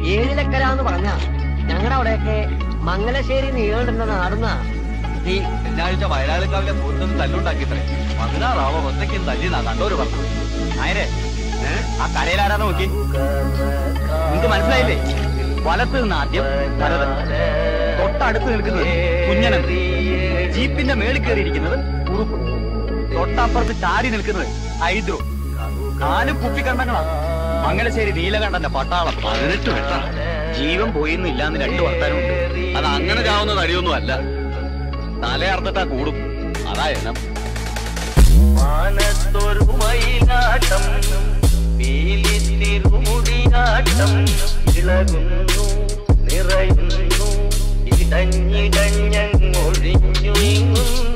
ഏഴിലക്കര എന്ന് പറഞ്ഞ ഞങ്ങളുടെ അവിടെയൊക്കെ മംഗലശ്ശേരി നീളുണ്ടെന്ന നാടുന്ന നീ ഞായറാഴ്ച വയലാളിക്കാവിലെ പൂരത്തിന് തല്ലുണ്ടാക്കിത്രേ പതിനാറാവോ ഒറ്റയ്ക്ക് തല്ലിന്നാ കണ്ടോര് പറഞ്ഞു നായരെ ആ കരയിലാരാ നോക്കി നിങ്ങക്ക് മനസ്സിലായില്ലേ വലത്ത് നിന്ന് ആദ്യം ഭരതൻ തൊട്ടടുത്ത് നിൽക്കുന്നത് കുഞ്ഞനൻ ജീപ്പിന്റെ മേളിൽ കയറിയിരിക്കുന്നത് ഉറുപ്പ് തൊട്ടപ്പുറത്ത് ചാരി നിൽക്കുന്നത് ഹൈദ്രോ നാല് കുപ്പിക്കണ്ടങ്ങളാ മംഗലശ്ശേരി നീലകണ്ഠന്റെ പട്ടാളം പതിനെട്ട് വെട്ട ജീവൻ പോയിന്ന് ഇല്ലാന്ന് രണ്ടു വർത്താനുണ്ട് അത് അങ്ങനെ ചാവുന്ന തടിയൊന്നും അല്ല തലയർത്തിട്ടാ കൂടും അതാ എനം മാനത്തൊരു മയിലാട്ടം പീലിത്തിരുമുടിയാട്ടം ഇളകുന്നു നിറയുന്നു ഇടഞ്ഞിടഞ്ഞൊഴിഞ്ഞു